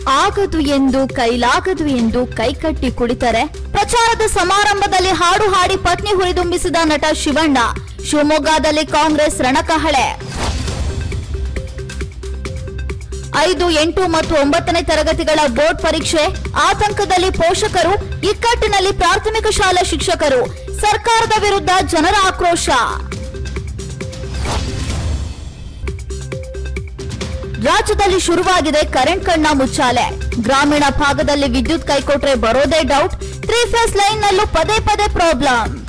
ಆಗದು ಎಂದು ಕೈಲಾಗದು ಎಂದು ಕೈಕಟ್ಟಿ ಕುಳಿತರೆ ಪ್ರಚಾರದ ಸಮಾರಂಭದಲ್ಲಿ ಹಾಡು ಹಾಡಿ ಪತ್ನಿ ಹುರಿದುಂಬಿಸಿದ ನಟ ಶಿವಣ್ಣ ಶಿವಮೊಗ್ಗದಲ್ಲಿ ಕಾಂಗ್ರೆಸ್ ರಣಕಹಳೆ ಐದು ಎಂಟು ಮತ್ತು ಒಂಬತ್ತನೇ ತರಗತಿಗಳ ಬೋರ್ಡ್ ಪರೀಕ್ಷೆ ಆತಂಕದಲ್ಲಿ ಪೋಷಕರು ಇಕ್ಕಟ್ಟಿನಲ್ಲಿ ಪ್ರಾಥಮಿಕ ಶಾಲಾ ಶಿಕ್ಷಕರು ಸರ್ಕಾರದ ವಿರುದ್ಧ ಜನರ ಆಕ್ರೋಶ ರಾಜ್ಯದಲ್ಲಿ ಶುರುವಾಗಿದೆ ಕರೆಂಟ್ ಕಣ್ಣ ಮುಚ್ಚಾಲೆ ಗ್ರಾಮೀಣ ಭಾಗದಲ್ಲಿ ವಿದ್ಯುತ್ ಕೈಕೊಟ್ರೆ ಬರೋದೇ ಡೌಟ್ ತ್ರೀ ಫೇಸ್ ಲೈನ್ ನಲ್ಲೂ ಪದೇ ಪದೇ ಪ್ರಾಬ್ಲಮ್